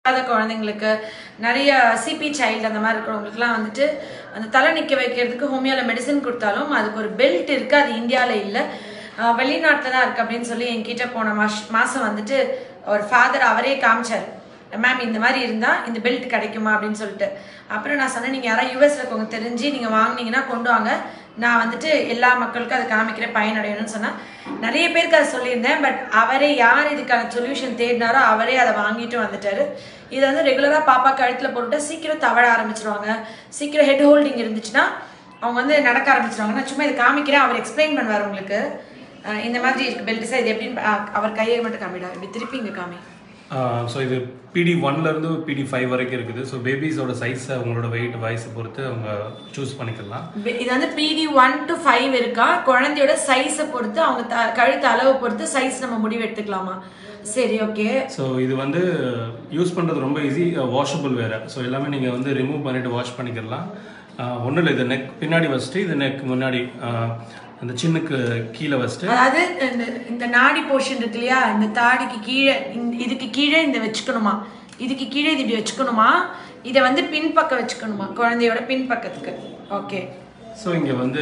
இல்லாத குழந்தைங்களுக்கு நிறைய சிபி சைல்டு அந்த மாதிரி இருக்கிறவங்களுக்குலாம் வந்துட்டு அந்த தலை நிற்க வைக்கிறதுக்கு ஹோமியோவில் மெடிசன் கொடுத்தாலும் அதுக்கு ஒரு பெல்ட் இருக்குது அது இந்தியாவில் இல்லை வெளிநாட்டில் தான் இருக்குது அப்படின்னு சொல்லி என்கிட்ட போன மாஷ் மாதம் வந்துட்டு ஒரு ஃபாதர் அவரே காமிச்சார் மேம் இந்த மாதிரி இருந்தால் இந்த பெல்ட் கிடைக்குமா அப்படின்னு சொல்லிட்டு அப்புறம் நான் சொன்னேன் நீங்கள் யாராவது யூஎஸ்ல இருக்கவங்க தெரிஞ்சு நீங்கள் வாங்குனீங்கன்னா கொண்டு வாங்க நான் வந்துட்டு எல்லா மக்களுக்கும் அதை காமிக்கிறேன் பயனடையணும்னு சொன்னேன் நிறைய பேருக்கு அதை சொல்லியிருந்தேன் பட் அவரே யார் இதுக்கான சொல்யூஷன் தேடினாரோ அவரே அதை வாங்கிட்டு வந்துட்டாரு இதை வந்து ரெகுலராக பாப்பா கழுத்தில் போட்டுட்டா சீக்கிரம் தவழ ஆரம்பிச்சிருவாங்க சீக்கிரம் ஹெட் ஹோல்டிங் இருந்துச்சுன்னா அவங்க வந்து நடக்க ஆரம்பிச்சிருவாங்க நான் சும்மா இதை காமிக்கிறேன் அவர் எக்ஸ்பிளைன் பண்ணுவார் உங்களுக்கு அஹ் இந்த மாதிரி இருக்கு பெல்ட் இது எப்படின்னு அஹ் அவர் கையை மட்டும் காமிடா இப்படி திருப்பி இங்கே காமி ஸோ இது பிடி ஒன்லேருந்து பிடி ஃபைவ் வரைக்கும் இருக்குது ஸோ பேபிஸோட சைஸை அவங்களோட வெயிட் வயசை பொறுத்து அவங்க சூஸ் பண்ணிக்கலாம் இது வந்து பிடி ஒன் டு ஃபைவ் இருக்கா குழந்தையோட சைஸை பொறுத்து அவங்க த- கழுத்து அளவை பொறுத்து சைஸ் நம்ம முடிவு எடுத்துக்கலாமா சரி ஓகே ஸோ இது வந்து யூஸ் பண்ணுறது ரொம்ப ஈஸி வாஷபிள் வேறு ஸோ எல்லாமே நீங்கள் வந்து ரிமூவ் பண்ணிவிட்டு வாஷ் பண்ணிக்கலாம் ஒன்றும் இல்லை இது நெக் பின்னாடி வச்சுட்டு இது நெக் முன்னாடி ஆஹ், அந்த சின்னுக்கு கீழே வச்சுட்டு அதாவது இந்த இந்த நாடி போர்ஷன் இருக்கு இல்லையா இந்த தாடிக்கு கீழே இந்த- இதுக்கு கீழே இந்த வச்சுக்கணுமா இதுக்கு கீழே இது இப்படி வச்சுக்கணுமா இதை வந்து பின்பக்கம் வச்சுக்கணுமா குழந்தையோட பின்பக்கத்துக்கு ஓகே ஸோ இங்கே வந்து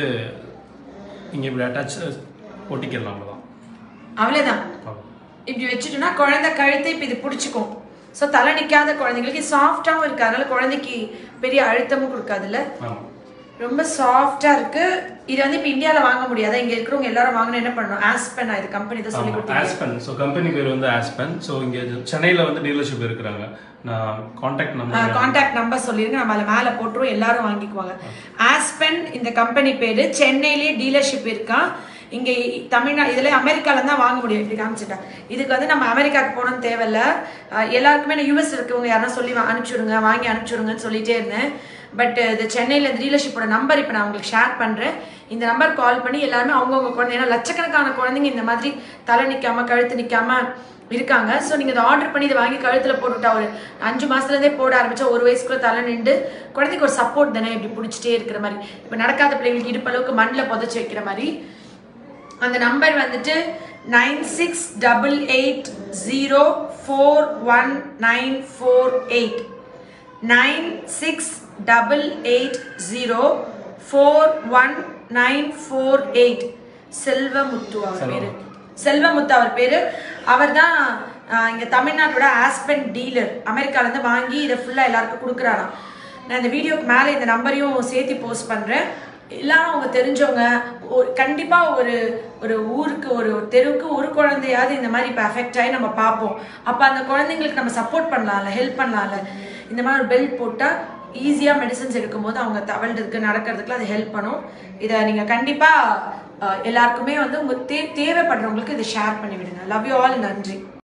இங்கே இப்படி அட்டாச் ஒட்டிக்கிடலாம் அவ்வளோதான் அவ்வளோதான் இப்படி வச்சுட்டோம்னா குழந்தை கழுத்தை இப்போ இது பிடிச்சிக்கும் ஸோ தலை நிற்காத குழந்தைங்களுக்கு சாஃப்டாகவும் இருக்கு அதனால குழந்தைக்கு பெரிய அழுத்தமும் கொடுக்காதுல்ல ஆமாம் ரொம்ப சாஃப்டா இருக்கு இது வந்து இப்போ இந்தியாவில் வாங்க முடியாதா இங்க இருக்கிறவங்க எல்லாரும் வாங்கணும் என்ன பண்ணணும் ஆஸ்பென் இது கம்பெனி தான் சொல்லி கொடுத்தீங்க ஆஸ்பென் ஸோ கம்பெனி பேர் வந்து ஆஸ்பென் ஸோ இங்கே சென்னையில் வந்து டீலர்ஷிப் இருக்கிறாங்க நான் காண்டாக்ட் நம்பர் காண்டாக்ட் நம்பர் சொல்லிருங்க நம்ம அதில் மேலே போட்டுருவோம் எல்லாரும் வாங்கிக்குவாங்க ஆஸ்பென் இந்த கம்பெனி பேரு சென்னையிலேயே டீலர்ஷிப் இருக்கா இங்க தமிழ்நாடு இதுல அமெரிக்கால தான் வாங்க முடியும் இப்படி காமிச்சிட்டேன் இதுக்கு வந்து நம்ம அமெரிக்காவுக்கு போகணும்னு தேவையில்ல அஹ் எல்லாருக்குமே நான் யூஎஸ் இருக்கவங்க யாரா சொல்லி வா- அனுப்பிச்சுடுங்க வாங்கி அனுப்பிச்சுடுங்கன்னு சொல்லிட்டே இருந்தேன் பட் இது சென்னையில் இந்த டீலர்ஷிப்போட நம்பர் இப்போ நான் உங்களுக்கு ஷேர் பண்ணுறேன் இந்த நம்பர் கால் பண்ணி எல்லாருமே அவங்கவுங்க குழந்தை ஏன்னா லட்சக்கணக்கான குழந்தைங்க இந்த மாதிரி தலை நிற்காம கழுத்து நிற்காம இருக்காங்க ஸோ நீங்கள் இதை ஆர்டர் பண்ணி இதை வாங்கி கழுத்தில் போட்டுவிட்டா ஒரு அஞ்சு மாசத்துலேருந்தே போட ஆரம்பிச்சா ஒரு வயசுக்குள்ள தலை நின்று குழந்தைக்கு ஒரு சப்போர்ட் தானே இப்படி பிடிச்சிட்டே இருக்கிற மாதிரி இப்போ நடக்காத பிள்ளைங்களுக்கு இடுப்பளவுக்கு மண்ணில் புதைச்சி வைக்கிற மாதிரி அந்த நம்பர் வந்துட்டு nine six double eight zero four one nine four eight nine six double eight zero four one nine four eight Selvamuthu அவர் பேரு செல்வமுத்து அவர் பேரு அவர் தான் இங்கே தமிழ்நாட்டோட ஆஸ்பென் டீலர் அமெரிக்காலேருந்து வாங்கி இதை ஃபுல்லாக எல்லாருக்கும் கொடுக்குறாராம் நான் இந்த வீடியோக்கு மேலே இந்த நம்பரையும் சேர்த்து போஸ்ட் பண்ணுறேன் எல்லாரும் அவங்க தெரிஞ்சவங்க ஒரு கண்டிப்பாக ஒரு ஒரு ஊருக்கு ஒரு தெருவுக்கு ஒரு குழந்தையாவது இந்த மாதிரி இப்போ அஃபெக்ட் ஆகி நம்ம பார்ப்போம் அப்போ அந்த குழந்தைங்களுக்கு நம்ம சப்போர்ட் பண்ணலாம்ல ஹெல்ப் பண்ணலாம்ல இந்த மாதிரி ஒரு பெல்ட் போட்டால் ஈஸியாக மெடிசன்ஸ் எடுக்கும்போது அவங்க தவழ்றதுக்கு நடக்கிறதுக்குலாம் அது ஹெல்ப் பண்ணும் இதை நீங்கள் கண்டிப்பாக எல்லாருக்குமே வந்து உங்கள் தே தேவைப்படுறவங்களுக்கு இதை ஷேர் பண்ணி விடுங்க லவ் யூ ஆல் நன்றி